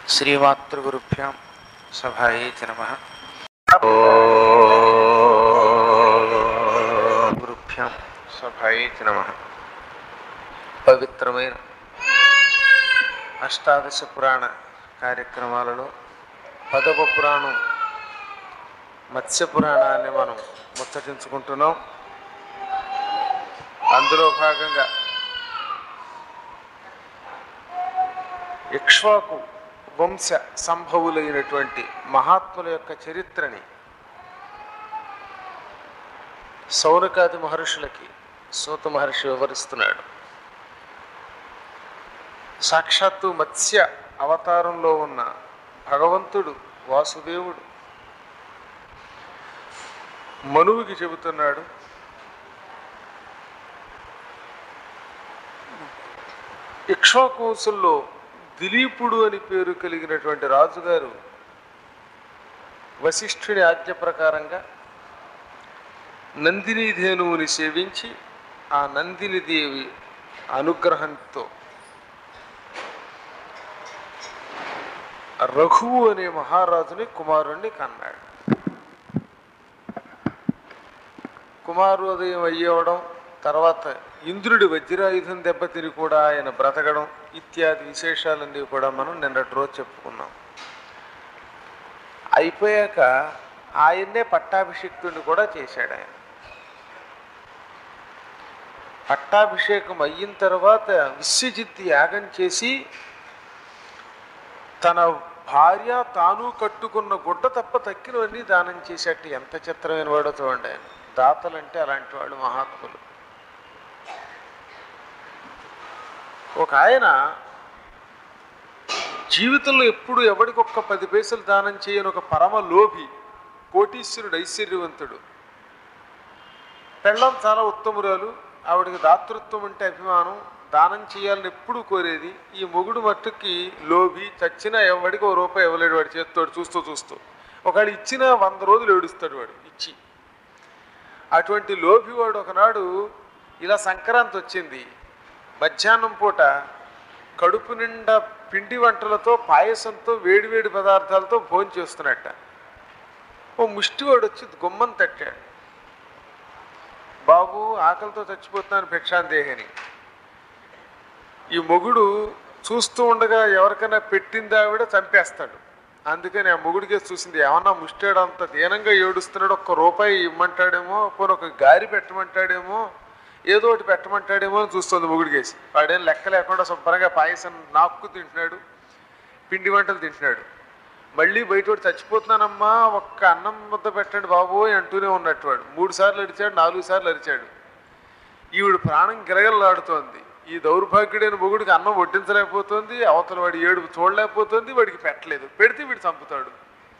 శ్రీమాతృగురుభ్యాం సభాయే నమ గురుభ్యాం సభాయే నమ పవిత్రమైన అష్టాదశ పురాణ కార్యక్రమాలలో పదవ పురాణం మత్స్య పురాణాన్ని మనం ముచ్చటించుకుంటున్నాం అందులో భాగంగా ఇక్ష్వాకు వంశ సంభవులైనటువంటి మహాత్ముల యొక్క చరిత్రని సౌనకాది మహర్షులకి సూత మహర్షి వివరిస్తున్నాడు సాక్షాత్తు మత్స్య అవతారంలో ఉన్న భగవంతుడు వాసుదేవుడు మనువుకి చెబుతున్నాడు ఇక్ష్వాకువంశంలో దిలీపుడు అని పేరు కలిగినటువంటి రాజుగారు వశిష్ఠుని ఆజ్ఞ ప్రకారంగా నందిని ధేనువుని సేవించి ఆ నందిని దేవి అనుగ్రహంతో రఘువు అనే మహారాజుని కుమారుణ్ణి కన్నాడు కుమారోదయం అయ్యవడం తర్వాత ఇంద్రుడి వజ్రాయుధం దెబ్బతిని కూడా ఆయన బ్రతకడం ఇత్యాది విశేషాలన్నీ కూడా మనం నిన్నటి రోజు చెప్పుకున్నాం అయిపోయాక ఆయన్నే పట్టాభిషిక్తుడిని కూడా చేశాడు ఆయన పట్టాభిషేకం అయిన తర్వాత విశ్వజిత్ యాగం చేసి తన భార్య తాను కట్టుకున్న గుడ్డ తప్ప తక్కినవన్నీ దానం చేసేట్టు ఎంత చిత్రమైన వాడో చూడండి ఆయన దాతలంటే అలాంటి వాళ్ళు మహాత్ములు ఒక ఆయన జీవితంలో ఎప్పుడు ఎవడికొక్క పది పైసలు దానం చేయని ఒక పరమ లోభి కోటీశ్వరుడు ఐశ్వర్యవంతుడు పెళ్ళం చాలా ఉత్తమురాలు ఆవిడకి దాతృత్వం అంటే అభిమానం దానం చేయాలని ఎప్పుడు కోరేది ఈ మొగుడు మట్టుకి లోభి చచ్చినా ఎవడికి ఓ రూపాయి ఇవ్వలేడు వాడు చేస్తాడు చూస్తూ చూస్తూ ఒకవేళ ఇచ్చిన వంద రోజులు ఏడుస్తాడు వాడు ఇచ్చి అటువంటి లోభి వాడు ఒకనాడు ఇలా సంక్రాంతి వచ్చింది మధ్యాహ్నం పూట కడుపు నిండా పిండి వంటలతో పాయసంతో వేడివేడి పదార్థాలతో భోజనం చేస్తున్నట్ట ఓ ముష్టివాడు వచ్చి గుమ్మం తట్టాడు బాబు ఆకలితో చచ్చిపోతున్నాను భిక్షాందేహని ఈ మొగుడు చూస్తూ ఉండగా ఎవరికైనా పెట్టింది ఆవిడ చంపేస్తాడు అందుకని ఆ మొగుడికే చూసింది ఏమన్నా ముష్టాడు అంత దీనంగా ఏడుస్తున్నాడు ఒక్క రూపాయి ఇమ్మంటాడేమో పోనీ ఒక గారి పెట్టమంటాడేమో ఏదో ఒకటి పెట్టమంటాడేమో అని చూస్తుంది మొగుడికేసి వాడేం లెక్క లేకుండా శుభ్రంగా పాయసం నాక్కు తింటున్నాడు పిండి వంటలు తింటున్నాడు మళ్ళీ బయట వాడు చచ్చిపోతున్నానమ్మా ఒక్క అన్నం ముద్ద పెట్టండి బాబోయ్ అంటూనే ఉన్నట్టు వాడు మూడు సార్లు అరిచాడు నాలుగు సార్లు అరిచాడు ఈవిడ ప్రాణం గిరగలలాడుతోంది ఈ దౌర్భాగ్యుడైన మొగుడికి అన్నం వడ్డించలేకపోతుంది అవతల వాడి ఏడుపు చూడలేకపోతుంది వాడికి పెట్టలేదు పెడితే వీడు చంపుతాడు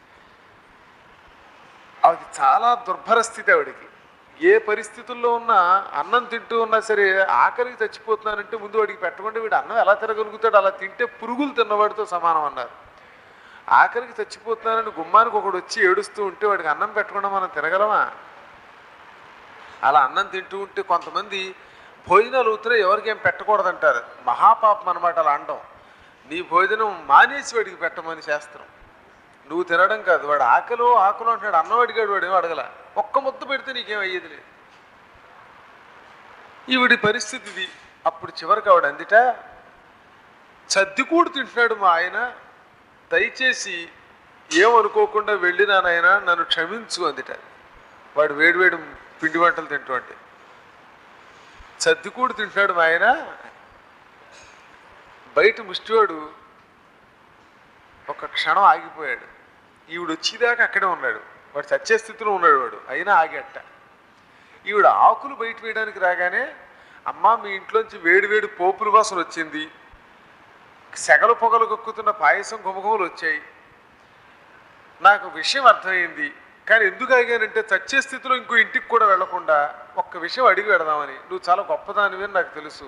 ఆవిడకి చాలా దుర్భర స్థితి ఆవిడికి ఏ పరిస్థితుల్లో ఉన్నా అన్నం తింటూ ఉన్నా సరే ఆకలికి చచ్చిపోతున్నానంటే ముందు వాడికి పెట్టకుండా వీడు అన్నం ఎలా తినగలుగుతాడు అలా తింటే పురుగులు తిన్నవాడితో సమానం అన్నారు ఆకలికి చచ్చిపోతున్నానని గుమ్మానికి ఒకడు వచ్చి ఏడుస్తూ ఉంటే వాడికి అన్నం పెట్టకుండా మనం తినగలమా అలా అన్నం తింటూ ఉంటే కొంతమంది భోజనాలు అవుతున్నాయి ఎవరికేం పెట్టకూడదంటారు మహాపాపం అనమాట అలా అండం నీ భోజనం మానేసి వాడికి పెట్టమని శాస్త్రం నువ్వు తినడం కాదు వాడు ఆకలో ఆకలో అంటాడు అన్నం అడిగాడు వాడు ఏం అడగల ఒక్క ముద్ద పెడితే నీకేం అయ్యేది లేదు ఈవిడి పరిస్థితి ఇది అప్పుడు చివరికి ఆవిడ అందిట సర్దికూడు తింటున్నాడు మా ఆయన దయచేసి ఏమనుకోకుండా వెళ్ళినానైనా నన్ను క్షమించు అందిట వాడు వేడివేడి పిండి వంటలు తింటూ అంటే సర్దికూడు తింటున్నాడు మా ఆయన బయట ముష్టివాడు ఒక క్షణం ఆగిపోయాడు ఈవిడ వచ్చేదాకా అక్కడే ఉన్నాడు వాడు చచ్చే స్థితిలో ఉన్నాడు వాడు అయినా ఆగేట ఈవిడ ఆకులు బయట వేయడానికి రాగానే అమ్మ మీ ఇంట్లోంచి వేడివేడి పోపుల వాసన వచ్చింది సెగలు పొగలు కక్కుతున్న పాయసం గుమగుమలు వచ్చాయి నాకు విషయం అర్థమైంది కానీ ఎందుకు ఆగానంటే చచ్చే స్థితిలో ఇంకో ఇంటికి కూడా వెళ్లకుండా ఒక్క విషయం అడిగి పెడదామని నువ్వు చాలా గొప్పదానివి అని నాకు తెలుసు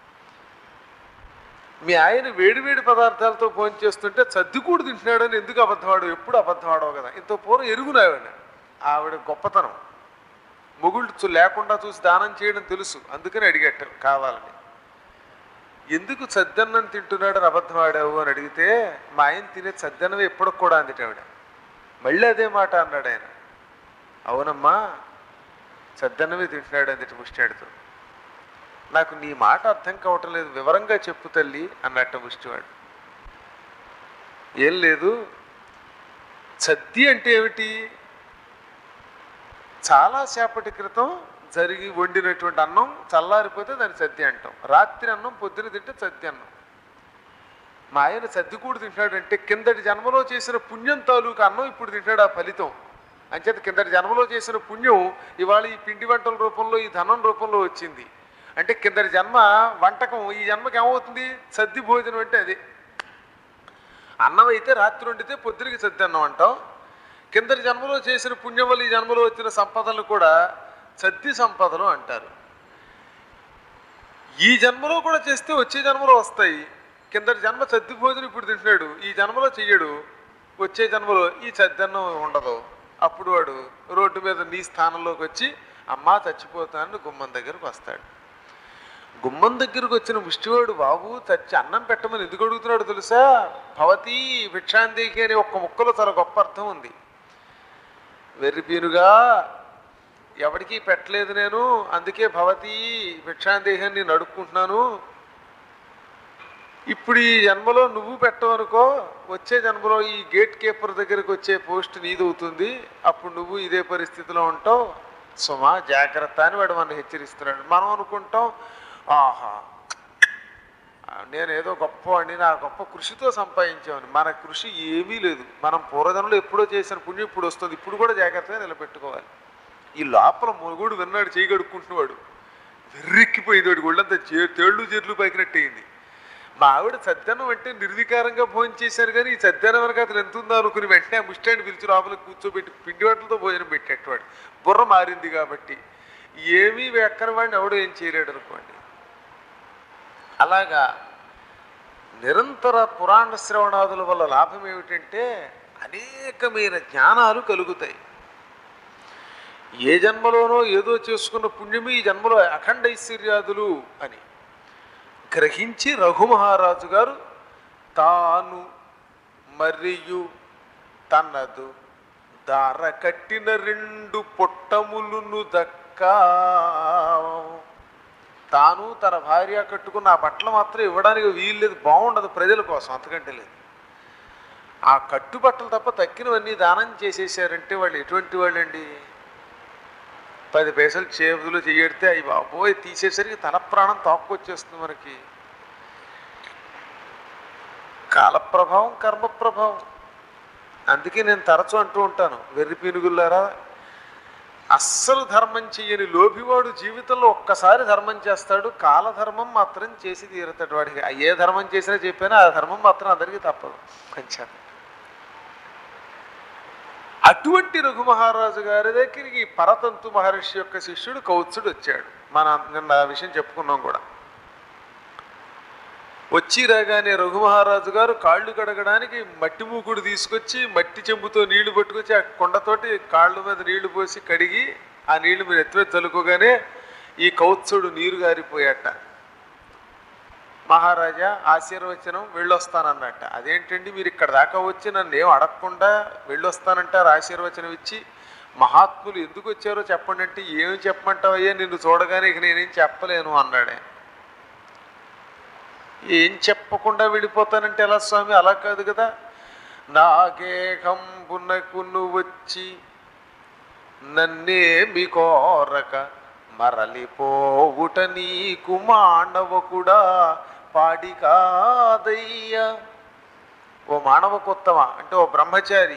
మీ ఆయన వేడివేడి పదార్థాలతో భోజనం చేస్తుంటే చద్దికూడు తింటున్నాడని ఎందుకు అబద్ధవాడు ఎప్పుడు అబద్ధవాడవు కదా ఇంత పూర్వం ఎరుగునావిడ ఆవిడ గొప్పతనం మొగుళ్ళు చూ- లేకుండా చూసి దానం చేయడం తెలుసు అందుకని అడిగట్టు కావాలని ఎందుకు సద్దన్నం తింటున్నాడని అబద్ధం ఆడావు అని అడిగితే మా ఆయన తినే సద్దన్నం ఎప్పటికి కూడా అందిట ఆవిడ మళ్ళీ అదే మాట అన్నాడు ఆయన అవునమ్మా సద్దన్నమే తింటున్నాడు అందుటి ముష్టాడుతూ నాకు నీ మాట అర్థం కావటం లేదు వివరంగా చెప్పు తల్లి అన్నట్టు ముష్టివాడు ఏం లేదు సద్ది అంటే ఏమిటి చాలా సేపటి క్రితం జరిగి వండినటువంటి అన్నం చల్లారిపోతే దాన్ని సద్ది అంటాం రాత్రి అన్నం పొద్దున తింటే సద్ది అన్నం మా ఆయన సద్ది కూడా తింటాడంటే కిందటి జన్మలో చేసిన పుణ్యం తాలూకు అన్నం ఇప్పుడు తింటాడు ఆ ఫలితం అంచేత కిందటి జన్మలో చేసిన పుణ్యం ఇవాళ ఈ పిండి వంటల రూపంలో ఈ ధనం రూపంలో వచ్చింది అంటే కిందటి జన్మ వంటకం ఈ జన్మకి ఏమవుతుంది సద్ది భోజనం అంటే అది అన్నం అయితే రాత్రి వండితే పొద్దునకి సద్ది అన్నం అంటాం కిందటి జన్మలో చేసిన పుణ్యం వల్ల ఈ జన్మలో వచ్చిన సంపదలు కూడా సద్ది సంపదలు అంటారు ఈ జన్మలో కూడా చేస్తే వచ్చే జన్మలో వస్తాయి కిందటి జన్మ సద్ది భోజనం ఇప్పుడు తింటున్నాడు ఈ జన్మలో చెయ్యడు వచ్చే జన్మలో ఈ సద్దన్నం ఉండదు అప్పుడు వాడు రోడ్డు మీద నీ స్థానంలోకి వచ్చి అమ్మా చచ్చిపోతానని గుమ్మం దగ్గరకు వస్తాడు గుమ్మం దగ్గరకు వచ్చిన ముష్టివాడు బాబు చచ్చి అన్నం పెట్టమని ఎందుకు అడుగుతున్నాడు తెలుసా భవతి భిక్షాందేకి అనే ఒక్క ముక్కలో చాలా గొప్ప అర్థం ఉంది వెర్రిపీనుగా ఎవరికీ పెట్టలేదు నేను అందుకే భవతి భిక్షాందేహాన్ని నేను అడుక్కుంటున్నాను ఇప్పుడు ఈ జన్మలో నువ్వు పెట్టవనుకో వచ్చే జన్మలో ఈ గేట్ కీపర్ దగ్గరకు వచ్చే పోస్ట్ నీదవుతుంది అప్పుడు నువ్వు ఇదే పరిస్థితిలో ఉంటావు సుమా జాగ్రత్త అని వాడు మనం హెచ్చరిస్తున్నాడు మనం అనుకుంటాం ఆహా నేను ఏదో గొప్పవాడిని నా గొప్ప కృషితో సంపాదించామని మన కృషి ఏమీ లేదు మనం పూర్వజనంలో ఎప్పుడో చేసిన పుణ్యం ఇప్పుడు వస్తుంది ఇప్పుడు కూడా జాగ్రత్తగా నిలబెట్టుకోవాలి ఈ లోపల మొగుడు విన్నాడు చేయగడుక్కుంటున్నాడు వెర్రెక్కిపోయింది వాడి ఒళ్ళంతా చే తేళ్ళు చేర్లు పైకినట్టయింది మా ఆవిడ సద్దనం అంటే నిర్వికారంగా భోజనం చేశారు కానీ ఈ సద్దనం వెనక అతను ఎంత ఉందో అనుకుని వెంటనే ఆ ముష్టాన్ని పిలిచి లోపలికి కూర్చోబెట్టి పిండి వంటలతో భోజనం పెట్టేటవాడు బుర్ర మారింది కాబట్టి ఏమీ ఎక్కని వాడిని ఎవడో ఏం చేయలేడు అనుకోండి అలాగా నిరంతర పురాణ శ్రవణాదుల వల్ల లాభం ఏమిటంటే అనేకమైన జ్ఞానాలు కలుగుతాయి ఏ జన్మలోనో ఏదో చేసుకున్న పుణ్యమే ఈ జన్మలో అఖండ ఐశ్వర్యాదులు అని గ్రహించి రఘుమహారాజు గారు తాను మరియు తనదు దార కట్టిన రెండు పొట్టములును దక్కా తాను తన భార్య కట్టుకున్న ఆ బట్టలు మాత్రం ఇవ్వడానికి వీల్లేదు బాగుండదు ప్రజల కోసం అంతకంటే లేదు ఆ కట్టుబట్టలు తప్ప తక్కినవన్నీ దానం చేసేసారంటే వాళ్ళు ఎటువంటి వాళ్ళండి పది పైసలు చేతులు చెయ్యడితే అవి బాబోయ్ తీసేసరికి తల ప్రాణం తోక్కొచ్చేస్తుంది మనకి కాల ప్రభావం కర్మ ప్రభావం అందుకే నేను తరచు అంటూ ఉంటాను వెర్రి పీనుగుల్లారా అస్సలు ధర్మం చెయ్యని లోభివాడు జీవితంలో ఒక్కసారి ధర్మం చేస్తాడు కాలధర్మం మాత్రం చేసి తీరుతాడు వాడికి ఆ ఏ ధర్మం చేసినా చెప్పినా ఆ ధర్మం మాత్రం అందరికీ తప్పదు కొంచెం అటువంటి రఘు మహారాజు గారి దగ్గరికి పరతంతు మహర్షి యొక్క శిష్యుడు కౌత్సుడు వచ్చాడు మన నిన్న ఆ విషయం చెప్పుకున్నాం కూడా వచ్చి రాగానే రఘు మహారాజు గారు కాళ్ళు కడగడానికి మట్టి మూకుడు తీసుకొచ్చి మట్టి చెంబుతో నీళ్లు పట్టుకొచ్చి ఆ కొండతోటి కాళ్ళ మీద నీళ్లు పోసి కడిగి ఆ నీళ్లు మీరు ఎత్తివే చల్లుకోగానే ఈ కౌత్సుడు నీరు గారిపోయాట మహారాజా ఆశీర్వచనం వెళ్ళొస్తానన్నట్ట అదేంటండి మీరు ఇక్కడ దాకా వచ్చి నన్ను ఏం అడగకుండా వెళ్ళొస్తానంటారు ఆశీర్వచనం ఇచ్చి మహాత్ములు ఎందుకు వచ్చారో చెప్పండి అంటే ఏమి చెప్పమంటావయ్యా నిన్ను చూడగానే ఇక నేనేం చెప్పలేను అన్నాడే ఏం చెప్పకుండా వెళ్ళిపోతానంటే ఎలా స్వామి అలా కాదు కదా నాగేహంబునకు నువ్వు వచ్చి నన్నేమి కోరక మరలిపోవుట నీకు మానవకుడా పాడి కాదయ్యా ఓ మానవ కొత్తమ అంటే ఓ బ్రహ్మచారి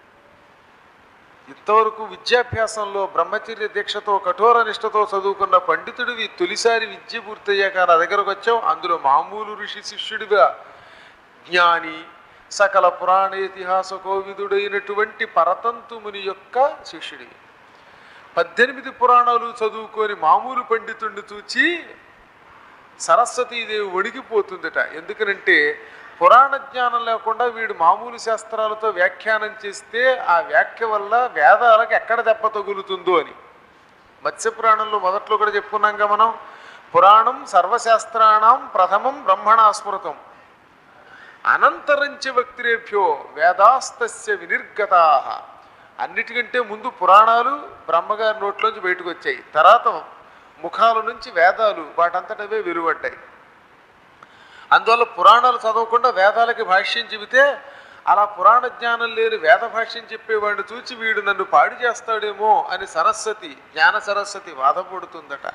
ఇంతవరకు విద్యాభ్యాసంలో బ్రహ్మచర్య దీక్షతో కఠోర నిష్టతో చదువుకున్న పండితుడివి తొలిసారి విద్య పూర్తయ్యాక నా దగ్గరకు వచ్చావు అందులో మామూలు ఋషి శిష్యుడిగా జ్ఞాని సకల పురాణ ఇతిహాస కోవిదుడైనటువంటి పరతంతుముని యొక్క శిష్యుడివి పద్దెనిమిది పురాణాలు చదువుకొని మామూలు పండితుడిని చూచి సరస్వతీదేవి వణికిపోతుందట ఎందుకనంటే పురాణ జ్ఞానం లేకుండా వీడు మామూలు శాస్త్రాలతో వ్యాఖ్యానం చేస్తే ఆ వ్యాఖ్య వల్ల వేదాలకు ఎక్కడ దెబ్బ తగులుతుందో అని మత్స్య పురాణంలో మొదట్లో కూడా చెప్పుకున్నాంగా మనం పురాణం సర్వశాస్త్రాణం ప్రథమం బ్రహ్మణా స్మృతం అనంతరంచ వ్యక్తిరేభ్యో వేదాస్తస్య వినిర్గతా అన్నిటికంటే ముందు పురాణాలు బ్రహ్మగారి నోట్లోంచి బయటకు వచ్చాయి తర్వాత ముఖాల నుంచి వేదాలు వాటంతటవే వెలువడ్డాయి అందువల్ల పురాణాలు చదవకుండా వేదాలకి భాష్యం చెబితే అలా పురాణ జ్ఞానం లేని వేద భాష్యం చెప్పేవాడిని చూచి వీడు నన్ను పాడి చేస్తాడేమో అని సరస్వతి జ్ఞాన సరస్వతి బాధపడుతుందట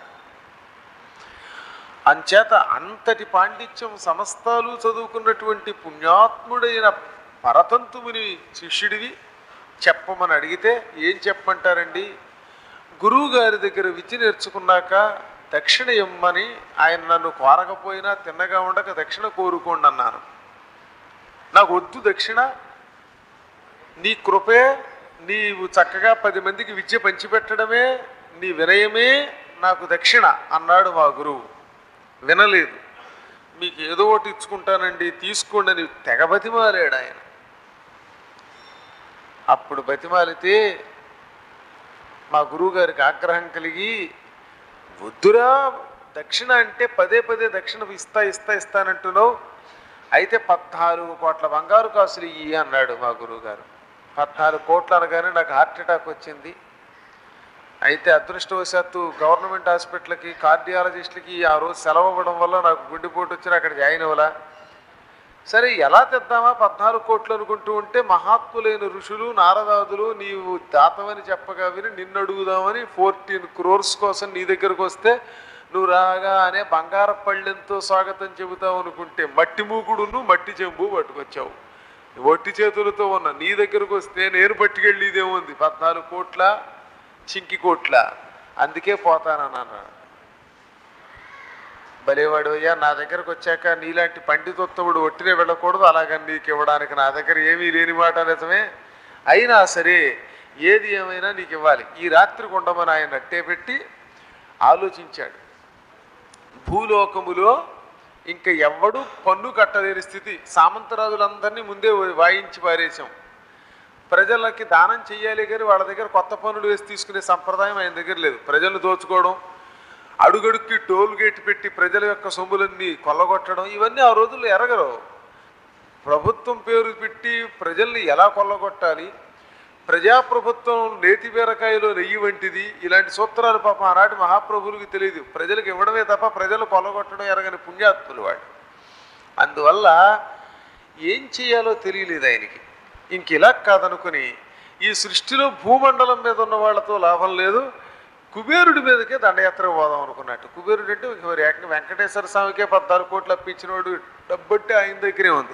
అంచేత అంతటి పాండిత్యం సమస్తాలు చదువుకున్నటువంటి పుణ్యాత్ముడైన పరతంతుముని శిష్యుడివి చెప్పమని అడిగితే ఏం చెప్పమంటారండి గురువు గారి దగ్గర విద్య నేర్చుకున్నాక దక్షిణ ఇమ్మని ఆయన నన్ను కోరకపోయినా తిన్నగా ఉండక దక్షిణ కోరుకోండి అన్నాను నాకు వద్దు దక్షిణ నీ కృపే నీవు చక్కగా పది మందికి విద్య పంచిపెట్టడమే నీ వినయమే నాకు దక్షిణ అన్నాడు మా గురువు వినలేదు మీకు ఏదో ఒకటి ఇచ్చుకుంటానండి తీసుకోండి అని తెగ బతిమాలాడు ఆయన అప్పుడు బతిమాలితే మా గురువు గారికి ఆగ్రహం కలిగి వద్దురా దక్షిణ అంటే పదే పదే దక్షిణ ఇస్తా ఇస్తా ఇస్తానంటున్నావు అయితే పద్నాలుగు కోట్ల బంగారు కాసులు ఇయ్యి అన్నాడు మా గురువు గారు పద్నాలుగు కోట్లు అనగానే నాకు హార్ట్ అటాక్ వచ్చింది అయితే అదృష్టవశాత్తు గవర్నమెంట్ హాస్పిటల్కి కార్డియాలజిస్ట్లకి ఆ రోజు సెలవు ఇవ్వడం వల్ల నాకు గుండెపోటు వచ్చి అక్కడ జాయిన్ అవ్వలా సరే ఎలా తెద్దామా పద్నాలుగు కోట్లు అనుకుంటూ ఉంటే మహాత్ములైన ఋషులు నారదాదులు నీవు దాతమని చెప్పగా విని నిన్ను అడుగుదామని ఫోర్టీన్ క్రోర్స్ కోసం నీ దగ్గరకు వస్తే నువ్వు రాగా అనే బంగార పళ్ళెంతో స్వాగతం చెబుతావు అనుకుంటే మట్టి మూకుడును మట్టి చెంబు పట్టుకొచ్చావు ఒట్టి చేతులతో ఉన్న నీ దగ్గరకు వస్తే నేను పట్టుకెళ్ళి ఇదేముంది పద్నాలుగు కోట్ల చింకి కోట్ల అందుకే పోతానన్నాను భలేవాడు అయ్యా నా దగ్గరకు వచ్చాక నీలాంటి పండితోత్తముడు ఒట్టినే వెళ్ళకూడదు అలాగని నీకు ఇవ్వడానికి నా దగ్గర ఏమీ లేని మాట నిజమే అయినా సరే ఏది ఏమైనా నీకు ఇవ్వాలి ఈ రాత్రి ఉండమని ఆయన అట్టే పెట్టి ఆలోచించాడు భూలోకములో ఇంకా ఎవ్వడూ పన్ను కట్టలేని స్థితి సామంతరాజులందరినీ ముందే వాయించి పారేశాం ప్రజలకి దానం చెయ్యాలి కానీ వాళ్ళ దగ్గర కొత్త పనులు వేసి తీసుకునే సంప్రదాయం ఆయన దగ్గర లేదు ప్రజలను దోచుకోవడం అడుగడుక్కి టోల్ గేట్ పెట్టి ప్రజల యొక్క సొమ్ములన్నీ కొల్లగొట్టడం ఇవన్నీ ఆ రోజుల్లో ఎరగరు ప్రభుత్వం పేరు పెట్టి ప్రజల్ని ఎలా కొల్లగొట్టాలి ప్రజాప్రభుత్వం నేతి బీరకాయలో నెయ్యి వంటిది ఇలాంటి సూత్రాలు పాపం ఆనాటి మహాప్రభువులకి తెలియదు ప్రజలకు ఇవ్వడమే తప్ప ప్రజలు కొల్లగొట్టడం ఎరగని పుణ్యాత్ములు వాడు అందువల్ల ఏం చేయాలో తెలియలేదు ఆయనకి ఇంక ఇలా కాదనుకుని ఈ సృష్టిలో భూమండలం మీద ఉన్న వాళ్ళతో లాభం లేదు కుబేరుడి మీదకే దండయాత్ర పోదాం అనుకున్నట్టు కుబేరుడు అంటే మరి ఏకంగా వెంకటేశ్వర స్వామికే పద్నాలుగు కోట్లు అప్పించినోడు డబ్బట్టి ఆయన దగ్గరే ఉంది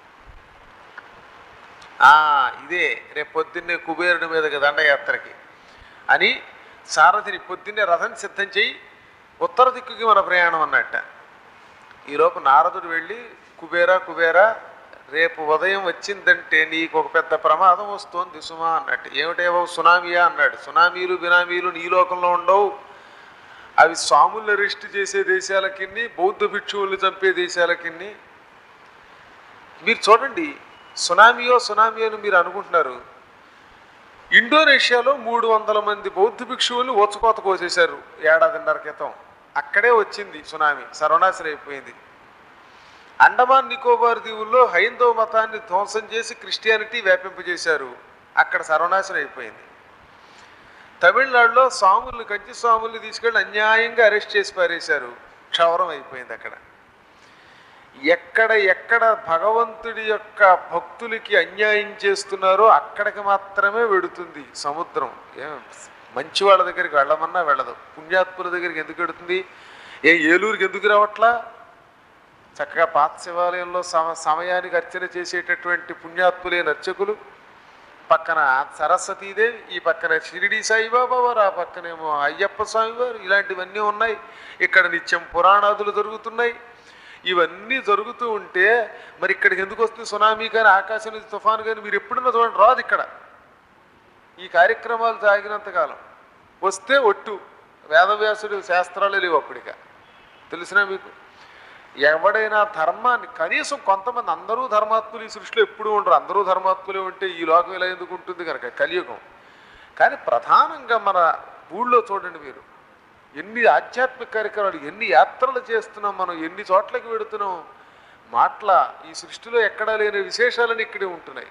ఆ, ఇదే రేపు పొద్దున్నే కుబేరుడి మీదకి దండయాత్రకి అని సారథిని పొద్దున్నే రథం సిద్ధం చేయి ఉత్తర దిక్కుకి మన ప్రయాణం అన్నట్ట ఈలోపు నారదుడు వెళ్ళి కుబేరా కుబేరా రేపు ఉదయం వచ్చిందంటే నీకు ఒక పెద్ద ప్రమాదం వస్తోంది సుమా అన్నట్టు ఏమిటేవో సునామీయా అన్నాడు సునామీలు బినామీలు నీ లోకంలో ఉండవు అవి స్వాములను అరెస్ట్ చేసే దేశాలకిన్ని బౌద్ధ భిక్షువుల్ని చంపే దేశాలకిన్ని మీరు చూడండి సునామీయో సునామీ అని మీరు అనుకుంటున్నారు ఇండోనేషియాలో మూడు వందల మంది బౌద్ధ భిక్షువులు ఓచుకోత కోసేశారు ఏడాదిన్నర క్రితం అక్కడే వచ్చింది సునామీ సర్వనాశనం అయిపోయింది అండమాన్ నికోబార్ దీవుల్లో హైందవ మతాన్ని ధ్వంసం చేసి క్రిస్టియానిటీ వ్యాపింపజేశారు అక్కడ సర్వనాశనం అయిపోయింది తమిళనాడులో స్వాముల్ని కంచి స్వాముల్ని తీసుకెళ్ళి అన్యాయంగా అరెస్ట్ చేసి పారేశారు క్షవరం అయిపోయింది అక్కడ ఎక్కడ ఎక్కడ భగవంతుడి యొక్క భక్తులకి అన్యాయం చేస్తున్నారో అక్కడికి మాత్రమే వెడుతుంది సముద్రం ఏం మంచి వాళ్ళ దగ్గరికి వెళ్ళమన్నా వెళ్ళదు పుణ్యాత్ముల దగ్గరికి ఎందుకు వెడుతుంది ఏ ఏలూరుకి ఎందుకు రావట్లా చక్కగా పాత శివాలయంలో సమ సమయానికి అర్చన చేసేటటువంటి పుణ్యాత్ములైన అర్చకులు పక్కన సరస్వతీదేవి ఈ పక్కన షిరిడి సాయిబాబా వారు ఆ పక్కనేమో అయ్యప్ప స్వామి వారు ఇలాంటివన్నీ ఉన్నాయి ఇక్కడ నిత్యం పురాణాదులు జరుగుతున్నాయి ఇవన్నీ జరుగుతూ ఉంటే మరి ఇక్కడికి ఎందుకు వస్తుంది సునామీ కానీ ఆకాశం నుంచి తుఫాను కానీ మీరు ఎప్పుడున్నా చూడండి రాదు ఇక్కడ ఈ కార్యక్రమాలు సాగినంతకాలం వస్తే ఒట్టు వేదవ్యాసుడు శాస్త్రాలు లేవు అప్పటిక తెలిసినా మీకు ఎవడైనా ధర్మాన్ని కనీసం కొంతమంది అందరూ ధర్మాత్ములు ఈ సృష్టిలో ఎప్పుడూ ఉండరు అందరూ ధర్మాత్ములే ఉంటే ఈ లోకం ఇలా ఎందుకు ఉంటుంది కనుక కలియుగం కానీ ప్రధానంగా మన ఊళ్ళో చూడండి మీరు ఎన్ని ఆధ్యాత్మిక కార్యక్రమాలు ఎన్ని యాత్రలు చేస్తున్నాం మనం ఎన్ని చోట్లకి వెడుతున్నాం మాటల ఈ సృష్టిలో ఎక్కడా లేని విశేషాలని ఇక్కడే ఉంటున్నాయి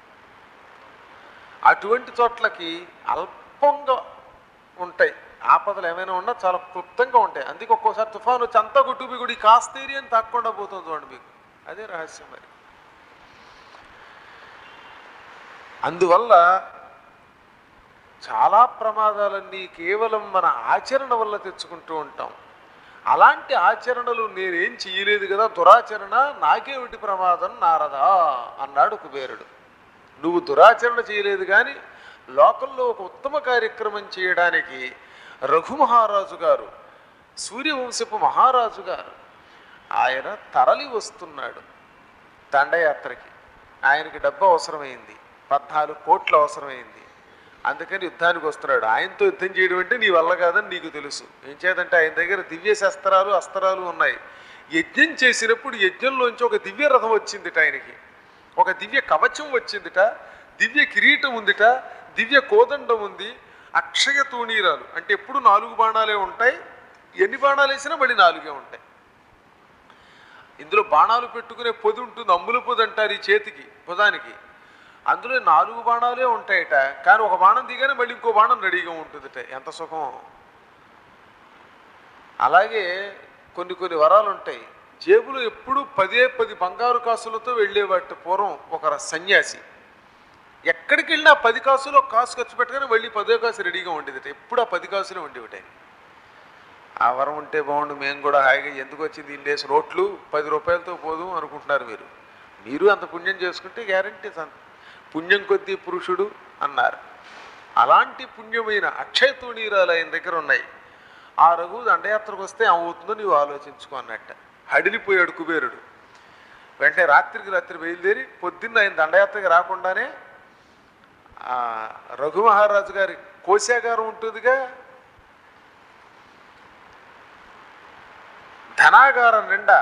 అటువంటి చోట్లకి అల్పంగా ఉంటాయి ఆపదలు ఏమైనా ఉన్నా చాలా క్లుప్తంగా ఉంటాయి అందుకే ఒక్కోసారి తుఫాను వచ్చి అంతా గుట్టుబి గుడి కాస్త ఏరియాని తక్కకుండా పోతుంది చూడండి మీకు అదే రహస్యం మరి అందువల్ల చాలా ప్రమాదాలన్నీ కేవలం మన ఆచరణ వల్ల తెచ్చుకుంటూ ఉంటాం అలాంటి ఆచరణలు నేనేం చేయలేదు కదా దురాచరణ నాకేమిటి ప్రమాదం నారదా అన్నాడు కుబేరుడు నువ్వు దురాచరణ చేయలేదు కానీ లోకంలో ఒక ఉత్తమ కార్యక్రమం చేయడానికి రఘు మహారాజు గారు సూర్యవంశపు మహారాజు గారు ఆయన తరలి వస్తున్నాడు దండయాత్రకి ఆయనకి డబ్బు అవసరమైంది పద్నాలుగు కోట్లు అవసరమైంది అందుకని యుద్ధానికి వస్తున్నాడు ఆయనతో యుద్ధం చేయడం అంటే నీ వల్ల కాదని నీకు తెలుసు ఏం చేదంటే ఆయన దగ్గర దివ్య శస్త్రాలు అస్త్రాలు ఉన్నాయి యజ్ఞం చేసినప్పుడు యజ్ఞంలోంచి ఒక దివ్య రథం వచ్చిందిట ఆయనకి ఒక దివ్య కవచం వచ్చిందిట దివ్య కిరీటం ఉందిట దివ్య కోదండం ఉంది అక్షయ తూణీరాలు అంటే ఎప్పుడు నాలుగు బాణాలే ఉంటాయి ఎన్ని బాణాలు వేసినా మళ్ళీ నాలుగే ఉంటాయి ఇందులో బాణాలు పెట్టుకునే పొది ఉంటుంది అమ్ముల పొది అంటారు ఈ చేతికి పొదానికి అందులో నాలుగు బాణాలే ఉంటాయట కానీ ఒక బాణం దిగానే మళ్ళీ ఇంకో బాణం రెడీగా ఉంటుందట ఎంత సుఖం అలాగే కొన్ని కొన్ని వరాలు ఉంటాయి జేబులో ఎప్పుడు పదే పది బంగారు కాసులతో వెళ్ళేవాటి పూర్వం ఒక సన్యాసి ఎక్కడికి వెళ్ళినా పది కాసులు ఒక కాసు ఖర్చు పెట్టగానే మళ్ళీ పదో కాసు రెడీగా ఉండేదట ఎప్పుడు ఆ పది కాసులే ఉండేవిట ఆ వరం ఉంటే బాగుండు మేము కూడా హాయిగా ఎందుకు వచ్చింది ఇన్నేసి రోట్లు పది రూపాయలతో పోదు అనుకుంటున్నారు మీరు మీరు అంత పుణ్యం చేసుకుంటే గ్యారంటీ పుణ్యం కొద్దీ పురుషుడు అన్నారు అలాంటి పుణ్యమైన అక్షయ తూణీరాలు ఆయన దగ్గర ఉన్నాయి ఆ రఘు దండయాత్రకు వస్తే ఏమవుతుందో నీవు ఆలోచించుకో అన్నట్ట హడిలిపోయాడు కుబేరుడు వెంటనే రాత్రికి రాత్రి బయలుదేరి పొద్దున్న ఆయన దండయాత్రకి రాకుండానే ఆ రఘు మహారాజు గారి కోశాగారం ఉంటుందిగా ధనాగారం నిండా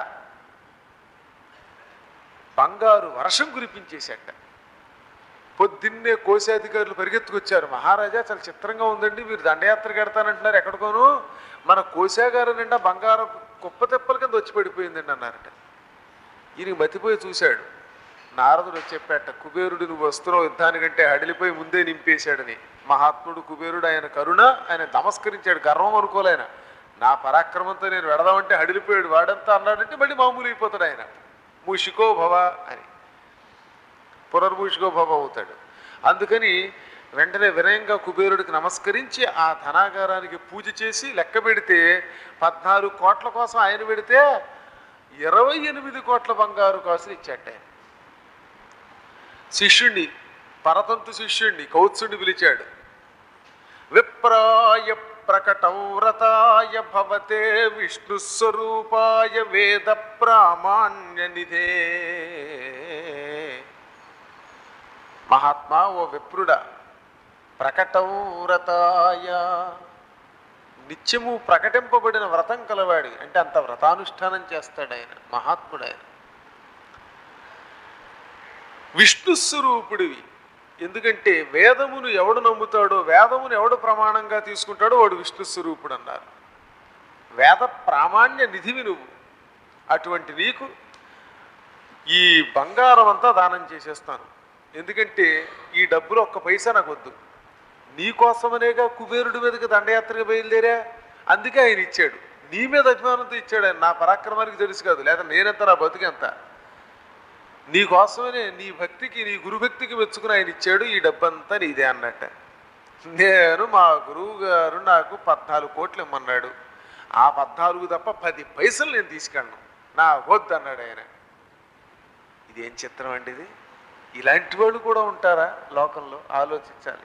బంగారు వర్షం కురిపించేశాట పొద్దున్నే కోశాధికారులు పరిగెత్తుకొచ్చారు మహారాజా చాలా చిత్రంగా ఉందండి మీరు దండయాత్ర కడతానంటున్నారు ఎక్కడికోను మన కోశాగారం నిండా బంగారం కుప్ప తెప్పల కింద వచ్చి పడిపోయిందండి అన్నారట ఈయన మతిపోయి చూశాడు నారదుడు వచ్చి చెప్పాట కుబేరుడు నువ్వు వస్తున్నావు యుద్ధానికంటే హడిలిపోయి ముందే నింపేశాడని మహాత్ముడు కుబేరుడు ఆయన కరుణ ఆయన నమస్కరించాడు గర్వం అనుకోలేన నా పరాక్రమంతో నేను వెడదామంటే హడిలిపోయాడు వాడంతా అన్నాడంటే మళ్ళీ మామూలు అయిపోతాడు ఆయన మూషికో భవ అని పునర్మూషికో భవ అవుతాడు అందుకని వెంటనే వినయంగా కుబేరుడికి నమస్కరించి ఆ ధనాగారానికి పూజ చేసి లెక్క పెడితే పద్నాలుగు కోట్ల కోసం ఆయన పెడితే ఇరవై ఎనిమిది కోట్ల బంగారు కాసులు ఇచ్చాట ఆయన శిష్యుణ్ణి పరతంతు శిష్యుణ్ణి కౌత్సుని పిలిచాడు విప్రాయ ప్రకటం వ్రతాయ భవతే విష్ణు స్వరూపాయ వేద ప్రామాణ్య నిధే మహాత్మా ఓ విప్రుడ ప్రకటం వ్రతాయ నిత్యము ప్రకటింపబడిన వ్రతం కలవాడి అంటే అంత వ్రతానుష్ఠానం చేస్తాడు ఆయన మహాత్ముడు ఆయన విష్ణు స్వరూపుడివి ఎందుకంటే వేదమును ఎవడు నమ్ముతాడో వేదమును ఎవడు ప్రమాణంగా తీసుకుంటాడో వాడు విష్ణు స్వరూపుడు అన్నారు వేద ప్రామాణ్య నిధివి నువ్వు అటువంటి నీకు ఈ బంగారం అంతా దానం చేసేస్తాను ఎందుకంటే ఈ డబ్బులు ఒక్క పైసా నాకు వద్దు నీకోసమనేగా కుబేరుడి మీదకి దండయాత్రగా బయలుదేరా అందుకే ఆయన ఇచ్చాడు నీ మీద అభిమానంతో ఇచ్చాడు ఆయన నా పరాక్రమానికి తెలుసు కాదు లేదా నేనెంత నా బతుకెంత నీ కోసమనే నీ భక్తికి నీ గురుభక్తికి మెచ్చుకుని ఆయన ఇచ్చాడు ఈ డబ్బంతా నీదే అన్నట్ట నేను మా గురువు గారు నాకు పద్నాలుగు కోట్లు ఇమ్మన్నాడు ఆ పద్నాలుగు తప్ప పది పైసలు నేను తీసుకెళ్ళను నా వద్దు అన్నాడు ఆయన ఇదేం చిత్రం అండి ఇది ఇలాంటి వాళ్ళు కూడా ఉంటారా లోకంలో ఆలోచించాలి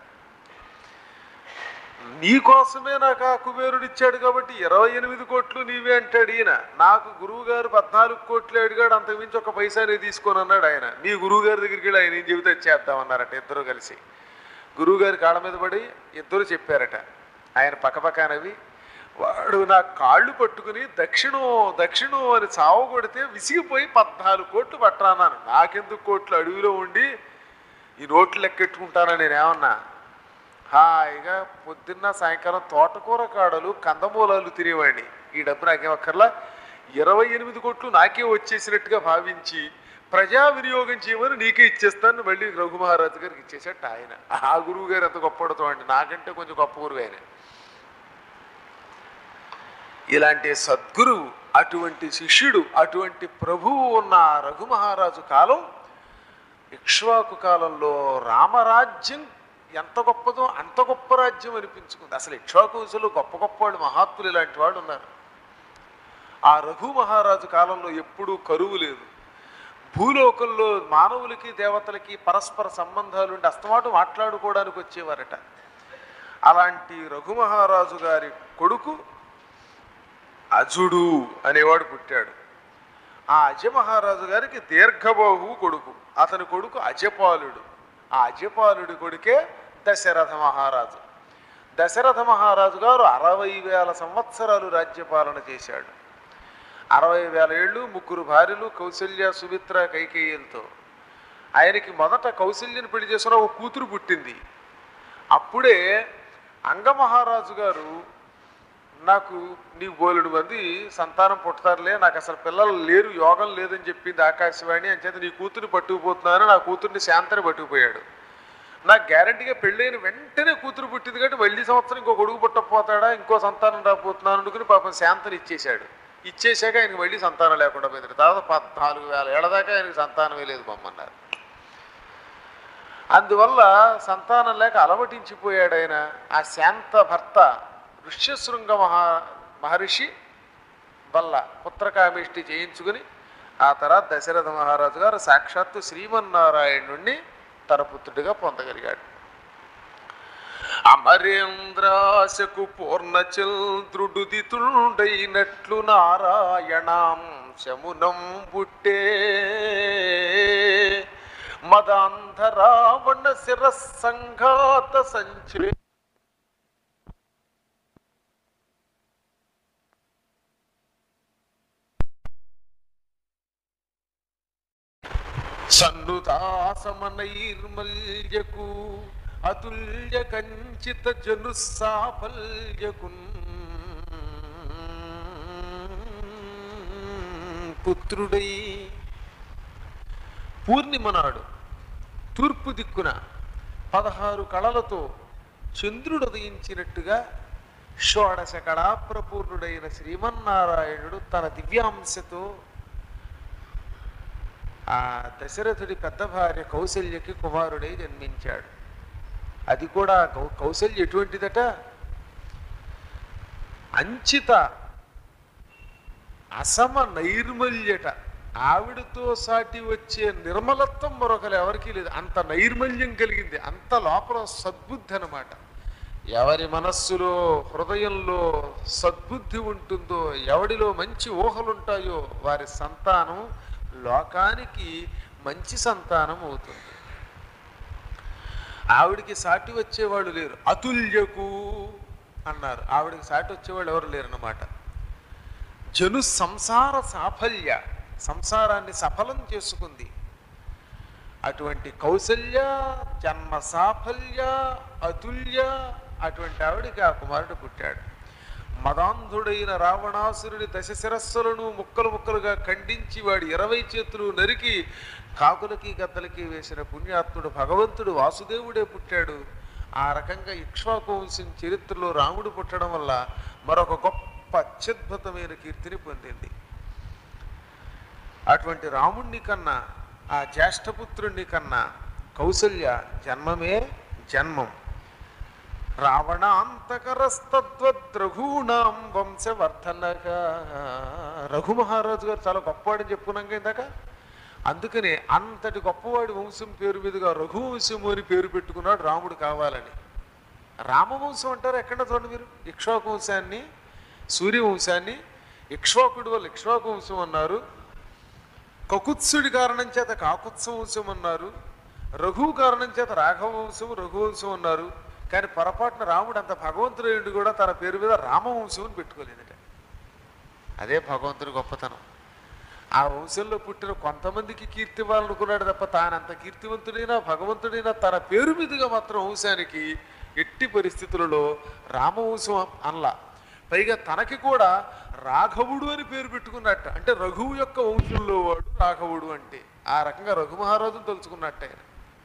నీ కోసమే నాకు ఆ కుబేరుడు ఇచ్చాడు కాబట్టి ఇరవై ఎనిమిది కోట్లు నీవే అంటాడు ఈయన నాకు గురువు గారు పద్నాలుగు కోట్లు అడిగాడు అంతకుమించి ఒక పైసా నేను తీసుకొని అన్నాడు ఆయన నీ గురువు గారి దగ్గరికి వెళ్ళి ఆయన ఏం చెబితే చేద్దామన్నారట ఇద్దరు కలిసి గురువు గారి కాళ్ళ మీద పడి ఇద్దరు చెప్పారట ఆయన పక్కపక్కనవి వాడు నా కాళ్ళు పట్టుకుని దక్షిణం దక్షిణం అని చావు కొడితే విసిగిపోయి పద్నాలుగు కోట్లు పట్టరాన్నాను నాకెందుకు కోట్లు అడవిలో ఉండి ఈ నోట్లు లెక్కెట్టుకుంటానని నేనేమన్నా హాయిగా పొద్దున్న సాయంకాలం తోటకూర కాడలు కందమూలాలు తినేవాడిని ఈ డబ్బు నాకేం అక్కర్లా ఇరవై ఎనిమిది కోట్లు నాకే వచ్చేసినట్టుగా భావించి ప్రజా వినియోగం చేయమని నీకే ఇచ్చేస్తాను మళ్ళీ రఘు మహారాజు గారికి ఇచ్చేసాట ఆయన ఆ గురువు గారు ఎంత గొప్పడతో అండి నాకంటే కొంచెం గొప్ప గురువు ఆయన ఇలాంటి సద్గురువు అటువంటి శిష్యుడు అటువంటి ప్రభువు ఉన్న ఆ రఘు మహారాజు కాలం ఇక్ష్వాకు కాలంలో రామరాజ్యం ఎంత గొప్పదో అంత గొప్ప రాజ్యం అనిపించుకుంది అసలు ఇక్ష్వాకు వంశంలో గొప్ప గొప్ప వాళ్ళు మహాత్ములు ఇలాంటి వాళ్ళు ఉన్నారు ఆ రఘు మహారాజు కాలంలో ఎప్పుడూ కరువు లేదు భూలోకంలో మానవులకి దేవతలకి పరస్పర సంబంధాలుండి అస్తమాటు మాట్లాడుకోవడానికి వచ్చేవారట అలాంటి రఘు మహారాజు గారి కొడుకు అజుడు అనేవాడు పుట్టాడు ఆ అజ మహారాజు గారికి దీర్ఘబాహు కొడుకు అతని కొడుకు అజపాలుడు ఆ అజపాలుడి కొడుకే దశరథ మహారాజు దశరథ మహారాజు గారు అరవై వేల సంవత్సరాలు రాజ్యపాలన చేశాడు అరవై వేల ఏళ్ళు ముగ్గురు భార్యలు కౌశల్య సుమిత్ర కైకేయులతో ఆయనకి మొదట కౌశల్యని పెళ్లి చేసుకున్న ఒక కూతురు పుట్టింది అప్పుడే అంగమహారాజు గారు నాకు నీ బోలుడు మంది సంతానం పుట్టతారులే నాకు అసలు పిల్లలు లేరు యోగం లేదని చెప్పింది ఆకాశవాణి అని చేత నీ కూతుర్ని పట్టుకుపోతున్నాను నా కూతుర్ని శాంతని పట్టుకుపోయాడు నాకు గ్యారంటీగా పెళ్ళైన వెంటనే కూతురు పుట్టింది కాబట్టి మళ్ళీ సంవత్సరం ఇంకో కొడుకు పుట్టకపోతాడా ఇంకో సంతానం రాకపోతున్నాను అనుకుని పాపం శాంతని ఇచ్చేశాడు ఇచ్చేశాక ఆయనకి మళ్ళీ సంతానం లేకుండా పోయింది తర్వాత పద్నాలుగు వేల ఏళ్ళ దాకా ఆయనకి సంతానమే లేదు బొమ్మన్నారు అందువల్ల సంతానం లేక అలవటించిపోయాడు ఆయన ఆ శాంత భర్త ఋష్యశృంగ మహా మహర్షి వల్ల పుత్రకామిష్టి చేయించుకుని ఆ తర్వాత దశరథ మహారాజు గారు సాక్షాత్తు శ్రీమన్నారాయణుణ్ణి తన పుత్రుడిగా పొందగలిగాడు అమరేంద్రాశకు పూర్ణచంద్రుడు దితుండైనట్లు నారాయణాంశమునం బుట్టే మదాంధ రావణ శిరస్సంఘాత సంచే సన్నుదాసమనైర్మల్యకు అతుల్య కంచిత జను సాఫల్యకు పుత్రుడై పూర్ణిమ నాడు తూర్పు దిక్కున పదహారు కళలతో చంద్రుడు ఉదయించినట్టుగా షోడశ కళాప్రపూర్ణుడైన శ్రీమన్నారాయణుడు తన దివ్యాంశతో ఆ దశరథుడి పెద్ద భార్య కౌశల్యకి కుమారుడై జన్మించాడు అది కూడా కౌ కౌశల్య ఎటువంటిదట అంచిత అసమ నైర్మల్యట ఆవిడతో సాటి వచ్చే నిర్మలత్వం మరొకరు ఎవరికీ లేదు అంత నైర్మల్యం కలిగింది అంత లోపల సద్బుద్ధి అనమాట ఎవరి మనస్సులో హృదయంలో సద్బుద్ధి ఉంటుందో ఎవడిలో మంచి ఊహలుంటాయో వారి సంతానం లోకానికి మంచి సంతానం అవుతుంది ఆవిడికి సాటి వచ్చేవాళ్ళు లేరు అతుల్యకు అన్నారు ఆవిడికి సాటి వచ్చేవాళ్ళు ఎవరు లేరు అన్నమాట జను సంసార సాఫల్య సంసారాన్ని సఫలం చేసుకుంది అటువంటి కౌసల్య జన్మ సాఫల్య అతుల్య అటువంటి ఆవిడికి ఆ కుమారుడు పుట్టాడు మదాంధుడైన రావణాసురుడి దశ శిరస్సులను ముక్కలు ముక్కలుగా ఖండించి వాడి ఇరవై చేతులు నరికి కాకులకి గద్దలకి వేసిన పుణ్యాత్ముడు భగవంతుడు వాసుదేవుడే పుట్టాడు ఆ రకంగా ఇక్ష్వాకు వంశం చరిత్రలో రాముడు పుట్టడం వల్ల మరొక గొప్ప అత్యద్భుతమైన కీర్తిని పొందింది అటువంటి రాముణ్ణి కన్నా ఆ జ్యేష్ఠపుత్రుణ్ణి కన్నా కౌసల్య జన్మమే జన్మం రావణాంతకరస్తద్వద్రఘూణాం వంశవర్ధనగా రఘు మహారాజు గారు చాలా గొప్పవాడని చెప్పుకున్నాం కదా ఇందాక అందుకనే అంతటి గొప్పవాడి వంశం పేరు మీదుగా రఘువంశము అని పేరు పెట్టుకున్నాడు రాముడు కావాలని రామవంశం అంటారు ఎక్కడ చూడండి మీరు ఇక్ష్వాకు వంశాన్ని సూర్యవంశాన్ని ఇక్ష్వాకుడి వల్ల ఇక్ష్వాకు వంశం అన్నారు కకుత్సుడి కారణం చేత కాకుత్స వంశం అన్నారు రఘువు కారణం చేత రాఘవ వంశం రఘువంశం అన్నారు కానీ పొరపాటున రాముడు అంత భగవంతుడు కూడా తన పేరు మీద రామవంశం అని పెట్టుకోలేదట అదే భగవంతుడి గొప్పతనం ఆ వంశంలో పుట్టిన కొంతమందికి కీర్తి ఇవ్వాలనుకున్నాడు తప్ప తానంత కీర్తివంతుడైనా భగవంతుడైనా తన పేరు మీదుగా మాత్రం వంశానికి ఎట్టి పరిస్థితులలో రామవంశం అనలా పైగా తనకి కూడా రాఘవుడు అని పేరు పెట్టుకున్నట్ట అంటే రఘువు యొక్క వంశంలో వాడు రాఘవుడు అంటే ఆ రకంగా రఘు మహారాజును తలుచుకున్నట్ట ఆయన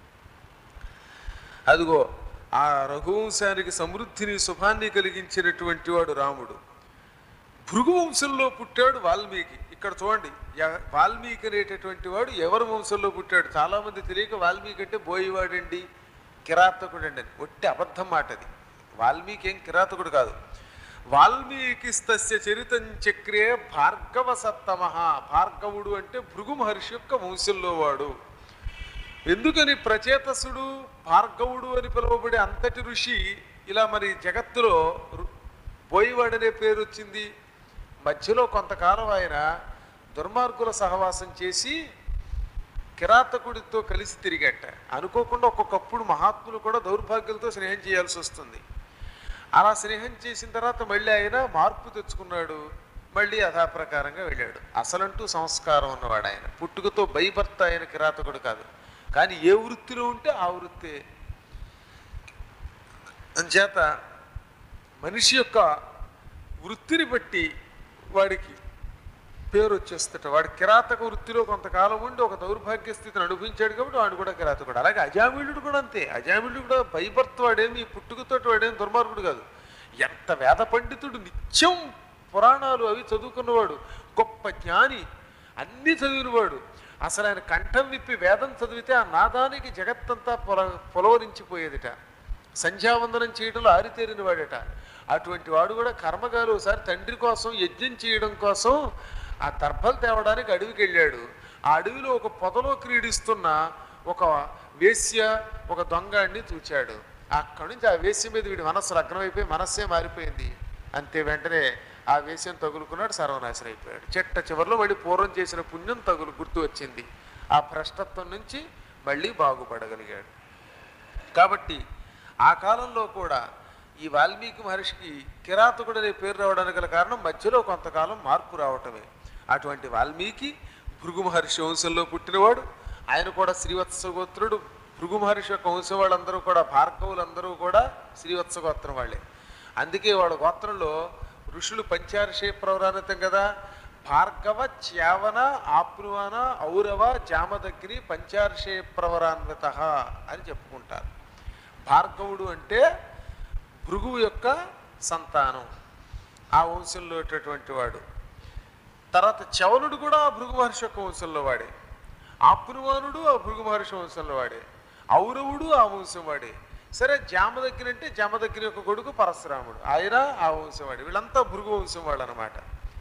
అదిగో ఆ రఘువంశానికి సమృద్ధిని శుభాన్ని కలిగించినటువంటి వాడు రాముడు భృగు వంశంలో పుట్టాడు వాల్మీకి ఇక్కడ చూడండి ఎ- వాల్మీకి అనేటటువంటి వాడు ఎవరి వంశంలో పుట్టాడు చాలామంది తెలియక వాల్మీకి అంటే బోయివాడండి కిరాతకుడండి అని ఒట్టి అబద్ధం మాట అది వాల్మీకి ఏం కిరాతకుడు కాదు వాల్మీకి స్తస్య చరితం చక్రే భార్గవ సత్తమ భార్గవుడు అంటే భృగు మహర్షి యొక్క వంశంలో వాడు ఎందుకని ప్రచేతసుడు భార్గవుడు అని పిలువబడే అంతటి ఋషి ఇలా మరి జగత్తులో రు- బోయివాడనే పేరు వచ్చింది మధ్యలో కొంతకాలం ఆయన దుర్మార్గుల సహవాసం చేసి కిరాతకుడితో కలిసి తిరిగట అనుకోకుండా ఒక్కొక్కప్పుడు మహాత్ములు కూడా దౌర్భాగ్యులతో స్నేహం చేయాల్సి వస్తుంది అలా స్నేహం చేసిన తర్వాత మళ్ళీ ఆయన మార్పు తెచ్చుకున్నాడు మళ్ళీ యథాప్రకారంగా వెళ్ళాడు అసలంటూ సంస్కారం ఉన్నవాడు ఆయన పుట్టుకతో భయభర్త ఆయన కిరాతకుడు కాదు కానీ ఏ వృత్తిలో ఉంటే ఆ వృత్తే అంచేత మనిషి యొక్క వృత్తిని బట్టి వాడికి పేరు వచ్చేస్తట వాడి కిరాతక వృత్తిలో కొంతకాలం ఉండి ఒక దౌర్భాగ్య స్థితిని అనుభవించాడు కాబట్టి వాడు కూడా కిరాతకుడు అలాగే అజామిళుడు కూడా అంతే అజామిళుడు కూడా భయభర్త వాడేమి పుట్టుకతోటి వాడేమి దుర్మార్గుడు కాదు ఎంత వేద పండితుడు నిత్యం పురాణాలు అవి చదువుకున్నవాడు గొప్ప జ్ఞాని అన్నీ చదివినవాడు అసలు ఆయన కంఠం విప్పి వేదం చదివితే ఆ నాదానికి జగత్తంతా పొల పొలవరించిపోయేదిట సంధ్యావందనం చేయడంలో ఆరితేరిన వాడట అటువంటి వాడు కూడా కర్మగారు ఒకసారి తండ్రి కోసం యజ్ఞం చేయడం కోసం ఆ దర్భలు తేవడానికి అడవికి వెళ్ళాడు ఆ అడవిలో ఒక పొదలో క్రీడిస్తున్న ఒక వేశ్య ఒక దొంగాడిని చూచాడు అక్కడి నుంచి ఆ వేశ్య మీద వీడి మనస్సు లగ్నమైపోయి మనస్సే మారిపోయింది అంతే వెంటనే ఆ వేశ్యం తగులుకున్నాడు సర్వనాశనం అయిపోయాడు చెట్ట చివరిలో మళ్ళీ పూర్వం చేసిన పుణ్యం తగులు గుర్తు వచ్చింది ఆ భ్రష్టత్వం నుంచి మళ్ళీ బాగుపడగలిగాడు కాబట్టి ఆ కాలంలో కూడా ఈ వాల్మీకి మహర్షికి కిరాతకుడు అనే పేరు రావడానికి గల కారణం మధ్యలో కొంతకాలం మార్పు రావటమే అటువంటి వాల్మీకి భృగు మహర్షి వంశంలో పుట్టినవాడు ఆయన కూడా శ్రీవత్స గోత్రుడు భృగు మహర్షి యొక్క వంశం వాళ్ళందరూ కూడా భార్గవులందరూ కూడా శ్రీవత్స గోత్రం వాళ్ళే అందుకే వాళ్ళ గోత్రంలో ఋషులు పంచార్షే ప్రవరానితం కదా భార్గవ చ్యావన ఆప్నువాన ఔరవ జామదగ్ని పంచార్షే ప్రవరాన్విత అని చెప్పుకుంటారు భార్గవుడు అంటే భృగువు యొక్క సంతానం ఆ వంశంలో ఉన్నటువంటి వాడు తర్వాత చవనుడు కూడా ఆ భృగు మహర్షి యొక్క వంశంలో వాడే ఆపునువానుడు ఆ భృగు మహర్షి వంశంలో వాడే ఔరవుడు ఆ వంశం వాడే సరే జామదగ్ని అంటే జామదగ్ని యొక్క కొడుకు పరశురాముడు ఆయన ఆ వంశం వాడే వీళ్ళంతా భృగు వంశం వాడు అనమాట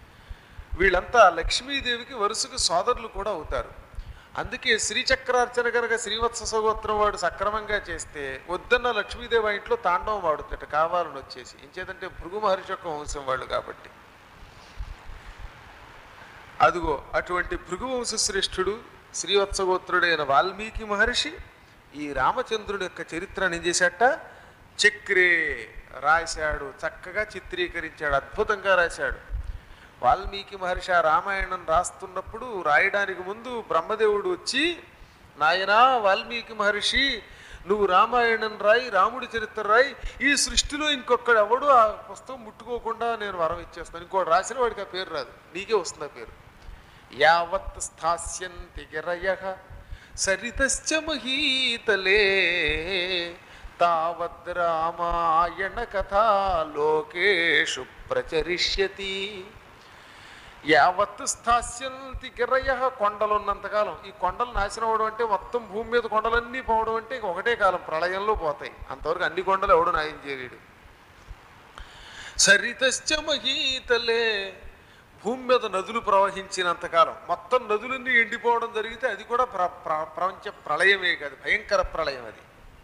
వీళ్ళంతా లక్ష్మీదేవికి వరుసకు సోదరులు కూడా అవుతారు అందుకే శ్రీచక్రార్చన కనుక శ్రీవత్స సగోత్రం వాడు సక్రమంగా చేస్తే వద్దన్న లక్ష్మీదేవి ఆ ఇంట్లో తాండవం వాడుతుంట కావాలని వచ్చేసి ఇంచేదంటే భృగు మహర్షి యొక్క వంశం వాళ్ళు కాబట్టి అదిగో అటువంటి భృగువంశ శ్రేష్ఠుడు శ్రీవత్సగోత్రుడైన వాల్మీకి మహర్షి ఈ రామచంద్రుడి యొక్క చరిత్రను ఏం చేశాట చక్రే రాశాడు చక్కగా చిత్రీకరించాడు అద్భుతంగా రాశాడు వాల్మీకి మహర్షి ఆ రామాయణం రాస్తున్నప్పుడు రాయడానికి ముందు బ్రహ్మదేవుడు వచ్చి నాయనా వాల్మీకి మహర్షి నువ్వు రామాయణం రాయి రాముడి చరిత్ర రాయి ఈ సృష్టిలో ఇంకొకడు ఎవడు ఆ పుస్తకం ముట్టుకోకుండా నేను వరం ఇచ్చేస్తాను ఇంకోటి రాసిన వాడికి ఆ పేరు రాదు నీకే వస్తుంది ఆ పేరు యావత్ స్థాస్యంతి గిరయ సరితశ్చ మహీతలే తావద్ రామాయణ కథా లోకేషు ప్రచరిష్యతి యావత్ స్థాస్యంతి గిరయ కొండలు ఉన్నంతకాలం ఈ కొండలు నాశనం అవడం అంటే మొత్తం భూమి మీద కొండలన్నీ పోవడం అంటే ఇంక ఒకటే కాలం ప్రళయంలో పోతాయి అంతవరకు అన్ని కొండలు ఎవడు నాయం చేయలేడు సరితశ్చ మహీతలే భూమి మీద నదులు ప్రవహించినంతకాలం మొత్తం నదులన్నీ ఎండిపోవడం జరిగితే అది కూడా ప్ర ప్ర- ప్రపంచ ప్రళయమే కాదు భయంకర ప్రళయం అది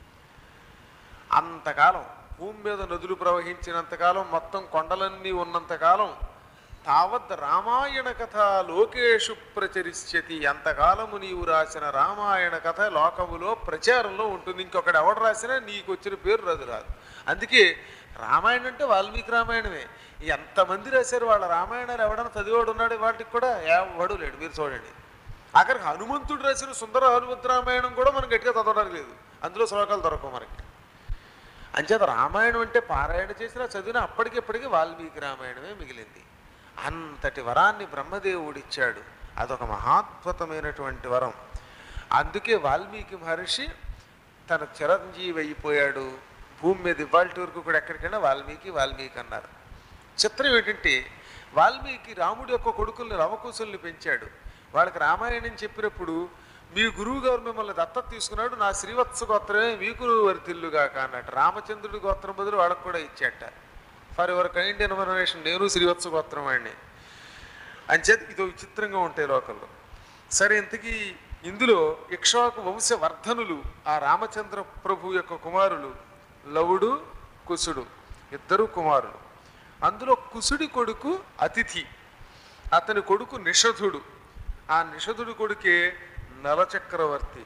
అంతకాలం భూమి మీద నదులు ప్రవహించినంతకాలం మొత్తం కొండలన్నీ ఉన్నంతకాలం తావత్ రామాయణ కథ లోకేషు ప్రచరిష్యతి అంతకాలము నీవు రాసిన రామాయణ కథ లోకములో ప్రచారంలో ఉంటుంది ఇంకొకటి ఎవడు రాసినా నీకు వచ్చిన పేరు రాదు రాదు అందుకే రామాయణం అంటే వాల్మీకి రామాయణమే ఎంతమంది రాశారు వాళ్ళ రామాయణాలు ఎవడన్నా చదివాడు ఉన్నాడు వాటికి కూడా ఎవడు లేడు మీరు చూడండి అక్కడికి హనుమంతుడు రాసిన సుందర హనుమంతు రామాయణం కూడా మనం గట్టిగా చదవడానికి లేదు అందులో శ్లోకాలు దొరకవు మనకి అంచేత రామాయణం అంటే పారాయణ చేసినా చదివినా అప్పటికిప్పటికీ వాల్మీకి రామాయణమే మిగిలింది అంతటి వరాన్ని బ్రహ్మదేవుడిచ్చాడు అదొక మహాద్భుతమైనటువంటి వరం అందుకే వాల్మీకి మహర్షి తన చిరంజీవి అయిపోయాడు భూమి మీద ఇవాళ వరకు కూడా ఎక్కడికైనా వాల్మీకి వాల్మీకి అన్నారు చిత్రం ఏంటంటే వాల్మీకి రాముడి యొక్క కొడుకుల్ని రవకుశుల్ని పెంచాడు వాళ్ళకి రామాయణం చెప్పినప్పుడు మీ గురువు గారు మిమ్మల్ని దత్తత తీసుకున్నాడు నా శ్రీవత్స గోత్రమే మీకు వర్తిల్లుగాక అన్నట్టు రామచంద్రుడి గోత్రం బదులు వాళ్ళకు కూడా ఇచ్చాట ఫర్ యువర్ కైండ్ ఇన్ఫర్మేషన్ నేను శ్రీవత్స గోత్రం వాడిని అంచేత ఇదో విచిత్రంగా ఉంటాయి లోకల్లో సరే ఇంతకీ ఇందులో ఇక్ష్వాకు వంశ వర్ధనులు ఆ రామచంద్ర ప్రభు యొక్క కుమారులు లవుడు కుసుడు ఇద్దరు కుమారులు అందులో కుసుడి కొడుకు అతిథి అతని కొడుకు నిషధుడు ఆ నిషధుడి కొడుకే నలచక్రవర్తి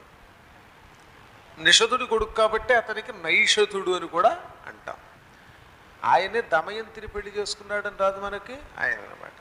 నిషధుడి కొడుకు కాబట్టి అతనికి నైషధుడు అని కూడా అంటాం ఆయనే దమయంతిని పెళ్లి చేసుకున్నాడని రాదు మనకి ఆయన అనమాట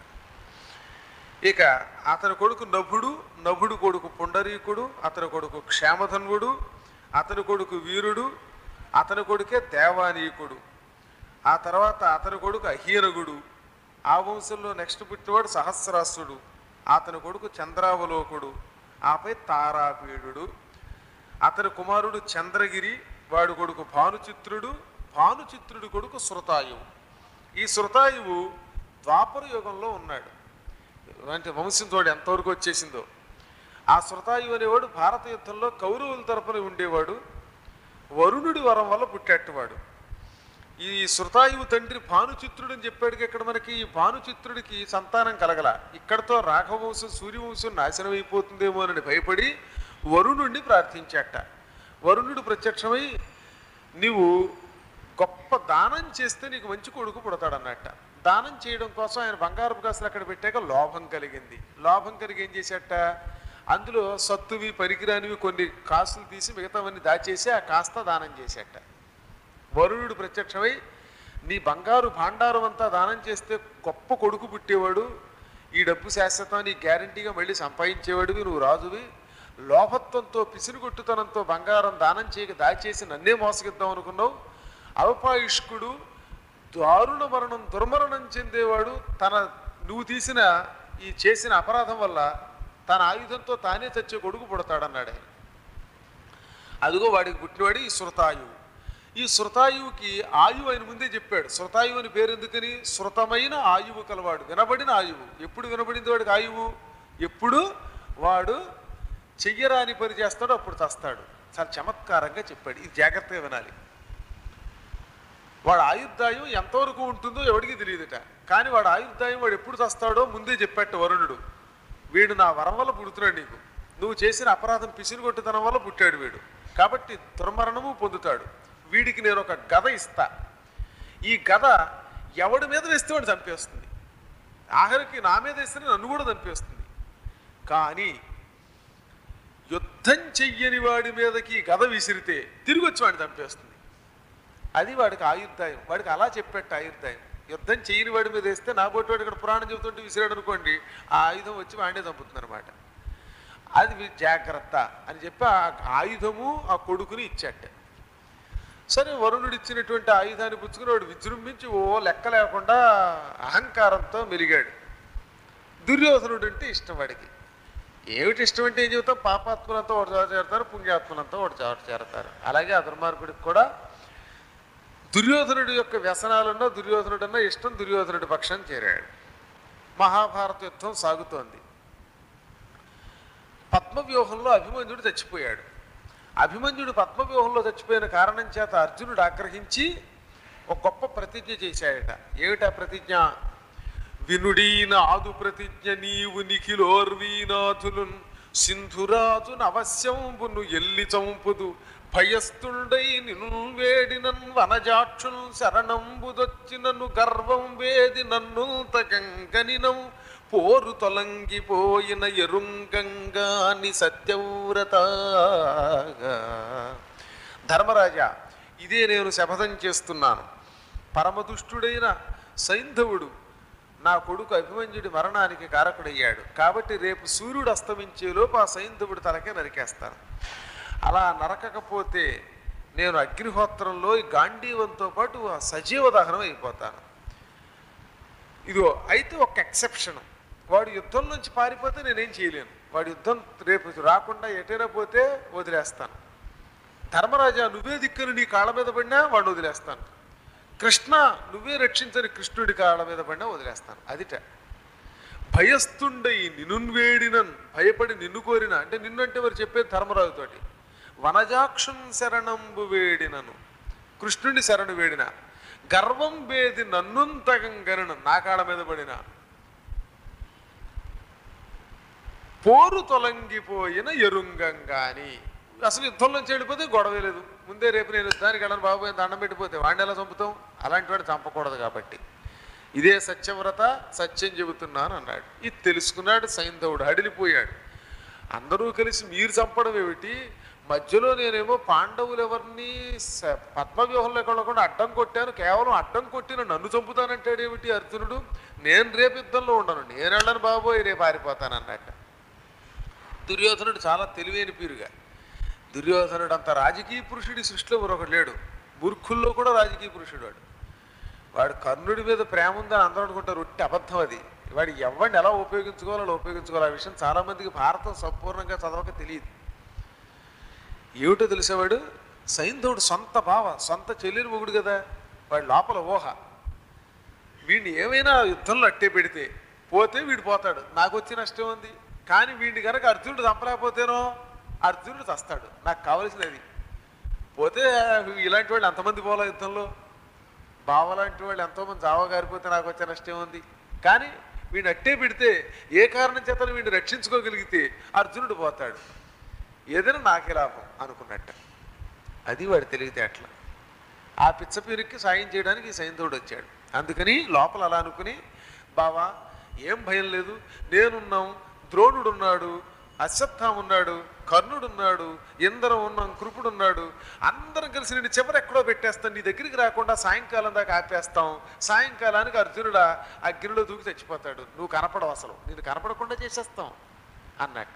ఇక అతని కొడుకు నభుడు నభుడు కొడుకు పుండరీకుడు అతని కొడుకు క్షేమధన్వుడు అతని కొడుకు వీరుడు అతని కొడుకే దేవానీకుడు ఆ తర్వాత అతని కొడుకు అహీనగుడు ఆ వంశంలో నెక్స్ట్ పుట్టినవాడు సహస్రాసుడు అతని కొడుకు చంద్రావలోకుడు ఆపై తారాపీడుడు అతని కుమారుడు చంద్రగిరి వాడు కొడుకు భానుచిత్రుడు భానుచిత్రుడి కొడుకు శృతాయువు ఈ శృతాయువు ద్వాపర యుగంలో ఉన్నాడు అంటే వంశం చూడు ఎంతవరకు వచ్చేసిందో ఆ శృతాయువు అనేవాడు భారత యుద్ధంలో కౌరవుల తరపున ఉండేవాడు వరుణుడి వరం వల్ల పుట్టేట్టువాడు ఈ శృతాయువు తండ్రి భానుచిత్రుడు అని చెప్పాడు ఇక్కడ మనకి ఈ భానుచిత్రుడికి సంతానం కలగల ఇక్కడతో రాఘవంశం సూర్యవంశం నాశనం అయిపోతుందేమో అని భయపడి వరుణుడిని ప్రార్థించాట వరుణుడు ప్రత్యక్షమై నీవు గొప్ప దానం చేస్తే నీకు మంచి కొడుకు పుడతాడన్నట్ట దానం చేయడం కోసం ఆయన బంగారపు కాసులు అక్కడ పెట్టాక లోభం కలిగింది లోభం కలిగి ఏం చేశాట అందులో సత్తువి పరికిరానివి కొన్ని కాసులు తీసి మిగతావన్నీ దాచేసి ఆ కాస్త దానం చేశాట వరుణుడు ప్రత్యక్షమై నీ బంగారు భాండారం అంతా దానం చేస్తే గొప్ప కొడుకు పుట్టేవాడు ఈ డబ్బు శాశ్వతం నీ గ్యారంటీగా మళ్ళీ సంపాదించేవాడివి నువ్వు రాజువి లోభత్వంతో పిసిరుగొట్టుతనంతో బంగారం దానం చేయక దాచేసి నన్నే మోసగిద్దాం అనుకున్నావు అల్పాయుష్కుడు దారుణ మరణం దుర్మరణం చెందేవాడు తన నువ్వు తీసిన ఈ చేసిన అపరాధం వల్ల తన ఆయుధంతో తానే చచ్చే కొడుకు పుడతాడన్నాడు ఆయన అదిగో వాడికి పుట్టినవాడు ఈ శృతాయువు ఈ శృతాయువుకి ఆయువు ఆయన ముందే చెప్పాడు శృతాయువు అని పేరు ఎందుకని శృతమైన ఆయువు కలవాడు వినబడిన ఆయువు ఎప్పుడు వినబడింది వాడికి ఆయువు ఎప్పుడు వాడు చెయ్యరాని పని చేస్తాడు అప్పుడు చస్తాడు చాలా చమత్కారంగా చెప్పాడు ఇది జాగ్రత్తగా వినాలి వాడు ఆయుర్దాయం ఎంతవరకు ఉంటుందో ఎవడికి తెలియదుట కానీ వాడు ఆయుర్దాయం వాడు ఎప్పుడు చస్తాడో ముందే చెప్పాట వరుణుడు వీడు నా వరం వల్ల పుడుతున్నాడు నీకు నువ్వు చేసిన అపరాధం పిసిరుగొట్టుతనం వల్ల పుట్టాడు వీడు కాబట్టి దుర్మరణము పొందుతాడు వీడికి నేను ఒక గద ఇస్తా ఈ గద ఎవడి మీద వేస్తే వాడు చంపేస్తుంది ఆఖరికి నా మీద వేస్తే నన్ను కూడా చంపేస్తుంది కానీ యుద్ధం చెయ్యని వాడి మీదకి ఈ గద విసిరితే తిరిగి వచ్చి వాడిని చంపేస్తుంది అది వాడికి ఆయుర్దాయం వాడికి అలా చెప్పేట ఆయుర్దాయం యుద్ధం చేయని వాడి మీద వేస్తే నా పోటీ వాడు ఇక్కడ పురాణం చెబుతుంటే విసిరాడు అనుకోండి ఆ ఆయుధం వచ్చి వాడినే చంపుతుంది అనమాట అది వీ- జాగ్రత్త అని చెప్పి ఆ ఆయుధము ఆ కొడుకుని ఇచ్చాట సరే వరుణుడు ఇచ్చినటువంటి ఆయుధాన్ని పుచ్చుకుని వాడు విజృంభించి ఓ లెక్క లేకుండా అహంకారంతో మెలిగాడు దుర్యోధనుడు అంటే ఇష్టం వాడికి ఏమిటి ఇష్టం అంటే ఏం చెబుతాం పాపాత్మలంతా ఒకటి చోట చేరతారు పుణ్యాత్మలంతా ఒకటి చోట చేరతారు అలాగే ఆ దుర్మార్గుడికి కూడా దుర్యోధనుడి యొక్క వ్యసనాలున్నా దుర్యోధనుడన్నా ఇష్టం దుర్యోధనుడి పక్షం చేరాడు మహాభారత యుద్ధం సాగుతోంది పద్మవ్యూహంలో అభిమన్యుడు చచ్చిపోయాడు అభిమన్యుడు పద్మవ్యూహంలో చచ్చిపోయిన కారణం చేత అర్జునుడు ఆగ్రహించి ఒక గొప్ప ప్రతిజ్ఞ చేశాడట ఏమిటా ప్రతిజ్ఞ వినుడీన ఆదు ప్రతిజ్ఞ నీవు నిఖిలోర్వీనాథులున్ సింధురాజును అవశ్యంబును ఎల్లి చంపుదు భయస్థుండై నిను వేడినన్ వనజాక్షుల్ శరణంబుదొచ్చినను గర్వం వేది నన్ను తగంగనినం పోరు తొలంగిపోయిన ఎరుంగంగాని సత్యవ్రత ధర్మరాజా ఇదే నేను శపథం చేస్తున్నాను పరమదుష్టుడైన సైంధవుడు నా కొడుకు అభిమన్యుడి మరణానికి కారకుడయ్యాడు కాబట్టి రేపు సూర్యుడు అస్తమించేలోపు ఆ సైంధవుడి తలకే నరికేస్తాను అలా నరకకపోతే నేను అగ్నిహోత్రంలో ఈ గాంధీవంతో పాటు ఆ సజీవ దహనం అయిపోతాను ఇదిగో అయితే ఒక ఎక్సెప్షన్ వాడు యుద్ధం నుంచి పారిపోతే నేనేం చేయలేను వాడు యుద్ధం రేపు రాకుండా ఎటైనా పోతే వదిలేస్తాను ధర్మరాజా నువ్వే దిక్కుని నీ కాళ్ళ మీద పడినా వాడిని వదిలేస్తాను కృష్ణ నువ్వే రక్షించని కృష్ణుడి కాళ్ళ మీద పడినా వదిలేస్తాను అదిట భయస్థుండై నినున్వేడినన్ భయపడి నిన్ను కోరిన అంటే నిన్ను అంటే వారు చెప్పేది ధర్మరాజుతోటి వనజాక్షం శరణంబు వేడినను కృష్ణుని శరణు వేడిన గర్వం వేది నన్నుంతగంగనను నా కాళ్ళ మీద పడిన పోరు తొలగిపోయిన ఎరుంగంగాని అసలు యుద్ధం నుంచి వెళ్ళిపోతే గొడవ లేదు ముందే రేపు నేను యుద్ధానికి వెళ్ళను బాబు దండం పెట్టిపోతే వాడిని ఎలా చంపుతాం అలాంటి వాడిని చంపకూడదు కాబట్టి ఇదే సత్యవ్రత సత్యం చెబుతున్నాను అన్నాడు ఇది తెలుసుకున్నాడు సైంధవుడు అడిలిపోయాడు అందరూ కలిసి మీరు చంపడం ఏమిటి మధ్యలో నేనేమో పాండవులు ఎవరిని స- పద్మవ్యూహంలో వెళ్ళకుండా అడ్డం కొట్టాను కేవలం అడ్డం కొట్టిన నన్ను చంపుతానంటాడు ఏమిటి అర్జునుడు నేను రేపు యుద్ధంలో ఉండను నేను వెళ్ళను బాబోయ్ రేపు పారిపోతాను అన్నట్ట దుర్యోధనుడు చాలా తెలివైన పీరుగా దుర్యోధనుడు అంత రాజకీయ పురుషుడి సృష్టిలో మరొకడు లేడు మూర్ఖుల్లో కూడా రాజకీయ పురుషుడు వాడు వాడు కర్ణుడి మీద ప్రేమ ఉందని అందరూ అనుకుంటారు ఒట్టి అబద్ధం అది వాడు ఎవరిని ఎలా ఉపయోగించుకోవాలో అలా ఉపయోగించుకోవాలి ఆ విషయం చాలా మందికి భారతం సంపూర్ణంగా చదవక తెలియదు ఏమిటో తెలిసేవాడు సైంధవుడు సొంత బావ సొంత చెల్లెలు మొగుడు కదా వాడి లోపల ఊహ వీడిని ఏమైనా యుద్ధంలో అట్టే పెడితే పోతే వీడు పోతాడు నాకు వచ్చి నష్టం ఉంది కానీ వీడిని కనుక అర్జునుడు చంపలేకపోతేనో అర్జునుడు చస్తాడు నాకు కావలసినది పోతే ఇలాంటి వాళ్ళు ఎంతమంది పోలా యుద్ధంలో బావలాంటి వాళ్ళు ఎంతోమంది జావ గారిపోతే నాకు వచ్చే నష్టం ఉంది కానీ వీడిని అట్టే పెడితే ఏ కారణం చేత వీడిని రక్షించుకోగలిగితే అర్జునుడు పోతాడు ఏదైనా నాకే లాభం అనుకున్నట్ట అది వాడు తెలివితే అట్లా ఆ పిచ్చపీరికి సాయం చేయడానికి ఈ సైంధవుడు వచ్చాడు అందుకని లోపల అలా అనుకుని బావా ఏం భయం లేదు నేనున్నాం ద్రోణుడు ఉన్నాడు అశ్వత్థామ ఉన్నాడు కర్ణుడు ఉన్నాడు ఇందరం ఉన్నాం కృపుడు ఉన్నాడు అందరం కలిసి నేను చివరి ఎక్కడో పెట్టేస్తాం నీ దగ్గరికి రాకుండా సాయంకాలం దాకా ఆపేస్తాం సాయంకాలానికి అర్జునుడు ఆ అగ్నిలో దూకి చచ్చిపోతాడు నువ్వు కనపడవు అసలు నేను కనపడకుండా చేసేస్తాం అన్నట్ట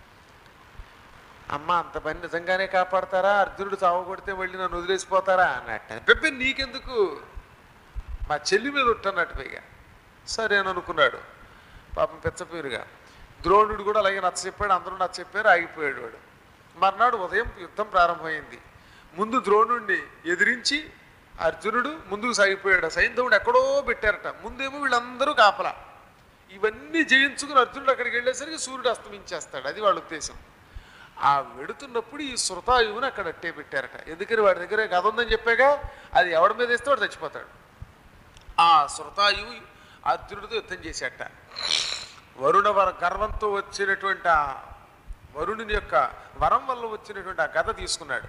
అమ్మ అంత పని నిజంగానే కాపాడతారా అర్జునుడు చావు కొడితే మళ్ళీ నన్ను వదిలేసిపోతారా అన్నట్ట పెప్పి నీకెందుకు మా చెల్లి మీద ఉట్టన్నట్టు పైగా సరే అని అనుకున్నాడు పాపం పెచ్చపేరుగా ద్రోణుడు కూడా అలాగే నచ్చ చెప్పాడు అందరూ నచ్చ చెప్పారు ఆగిపోయాడు వాడు మర్నాడు ఉదయం యుద్ధం ప్రారంభమైంది ముందు ద్రోణుడిని ఎదిరించి అర్జునుడు ముందుకు సాగిపోయాడు సైంధవుడు ఎక్కడో పెట్టారట ముందేమో వీళ్ళందరూ కాపలా ఇవన్నీ జయించుకుని అర్జునుడు అక్కడికి వెళ్ళేసరికి సూర్యుడు అస్తమించేస్తాడు అది వాళ్ళ ఉద్దేశం ఆ వెడుతున్నప్పుడు ఈ శృతాయువుని అక్కడ అట్టే పెట్టారట ఎందుకని వాడి దగ్గర గద ఉందని చెప్పాగా అది ఎవడి మీద వేస్తే వాడు చచ్చిపోతాడు ఆ శృతాయువు అర్జునుడితో యుద్ధం చేశాట వరుణ వర గర్వంతో వచ్చినటువంటి ఆ వరుణుని యొక్క వరం వల్ల వచ్చినటువంటి ఆ గద తీసుకున్నాడు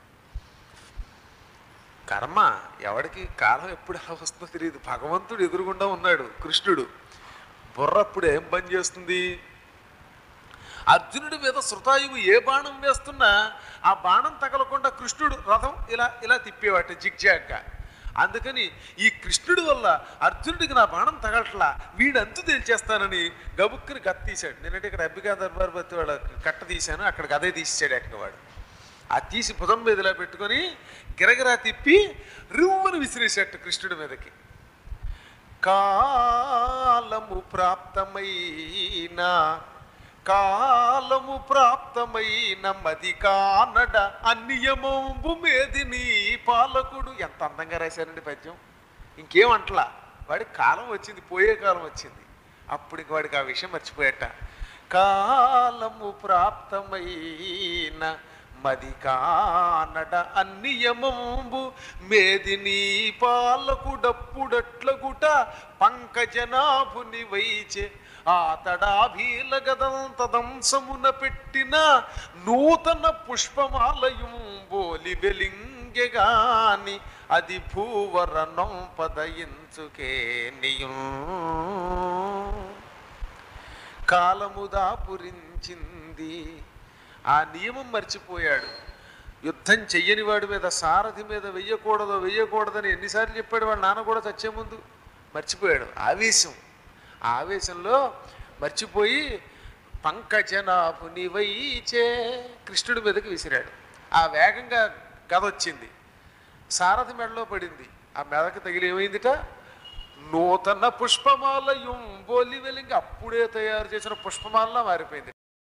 కర్మ ఎవడికి కాలం ఎప్పుడు ఎలా వస్తుందో తెలియదు భగవంతుడు ఎదురుగుండా ఉన్నాడు కృష్ణుడు బుర్ర అప్పుడు ఏం పని చేస్తుంది అర్జునుడి మీద శృతాయువు ఏ బాణం వేస్తున్నా ఆ బాణం తగలకుండా కృష్ణుడు రథం ఇలా ఇలా తిప్పేవాట జిగ్జాగ్గా అందుకని ఈ కృష్ణుడి వల్ల అర్జునుడికి నా బాణం తగలట్లా వీడంతు తేల్చేస్తానని గబుక్కుని గత తీశాడు నేనంటే ఇక్కడ అబ్బికా దర్బార్ బతి వాళ్ళ కట్ట తీశాను అక్కడ గదే తీసాడు ఎక్కడ వాడు ఆ తీసి భుజం మీద ఇలా పెట్టుకొని గిరగిరా తిప్పి రివ్వును విసిరేసేట కృష్ణుడి మీదకి కాలము ప్రాప్తమైన కాలము ప్రాప్తమైన మది కానడ అన్యమంబు మేది నీ పాలకుడు ఎంత అందంగా రాశారండి పద్యం ఇంకేం అంటలా వాడికి కాలం వచ్చింది పోయే కాలం వచ్చింది అప్పుడు ఇంక వాడికి ఆ విషయం మర్చిపోయాట కాలము ప్రాప్తమైన మది కానడ అన్నియమంబు మేదిని పాలకుడప్పుడట్లగుట పంకజనాభుని వైచే ఆ తడాభీల గదంతదంసమున పెట్టిన నూతన పుష్పమాలయం బోలి వెలింగెగాని అది భూవర నొంపదయించుకే కాలము దాపురించింది ఆ నియమం మర్చిపోయాడు యుద్ధం చెయ్యని వాడి మీద సారథి మీద వెయ్యకూడదు వెయ్యకూడదని ఎన్నిసార్లు చెప్పాడు వాడు నాన్న కూడా చచ్చే ముందు మర్చిపోయాడు ఆవేశం ఆ ఆవేశంలో మర్చిపోయి పంకజనాభుని వైచే కృష్ణుడి మీదకి విసిరాడు ఆ వేగంగా గద వచ్చింది సారథి మెడలో పడింది ఆ మెదకు తగిలి ఏమైందిట నూతన పుష్పమాలయం బోలి వెలింగి అప్పుడే తయారు చేసిన పుష్పమాలలా మారిపోయింది